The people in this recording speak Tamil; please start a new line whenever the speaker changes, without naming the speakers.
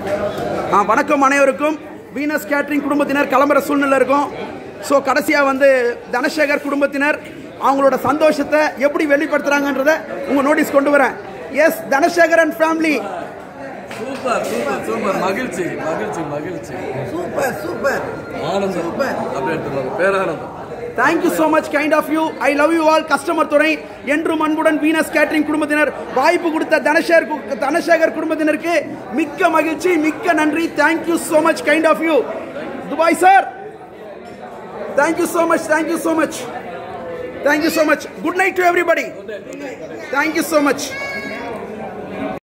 ஆ வணக்கம் அனைவருக்கும் வீனஸ் கேட்ரிங் குடும்பத்தினர் கிளம்புற சூழ்நிலை இருக்கும் ஸோ கடைசியாக வந்து தனசேகர் குடும்பத்தினர் அவங்களோட சந்தோஷத்தை எப்படி வெளிப்படுத்துறாங்கன்றத உங்க நோட்டீஸ் கொண்டு வரேன் S Dhanasekar and family
super super super மகிழ்ச்சி மகிழ்ச்சி மகிழ்ச்சி
சூப்பர் சூப்பர்
ஆனந்தம் அப்படி எடுத்துருவாங்க பேரானந்தம்
thank you so much kind of you I love you all customer துறை என்றும் அன்புடன் வீனஸ் கேட்டரிங் குடும்பத்தினர் வாய்ப்பு கொடுத்த தனசேகர் கு- தனசேகர் குடும்பத்தினருக்கு மிக்க மகிழ்ச்சி மிக்க நன்றி thank you so much kind of you Dubai sir thank you so much thank you so much thank you so much good night to everybody thank you so much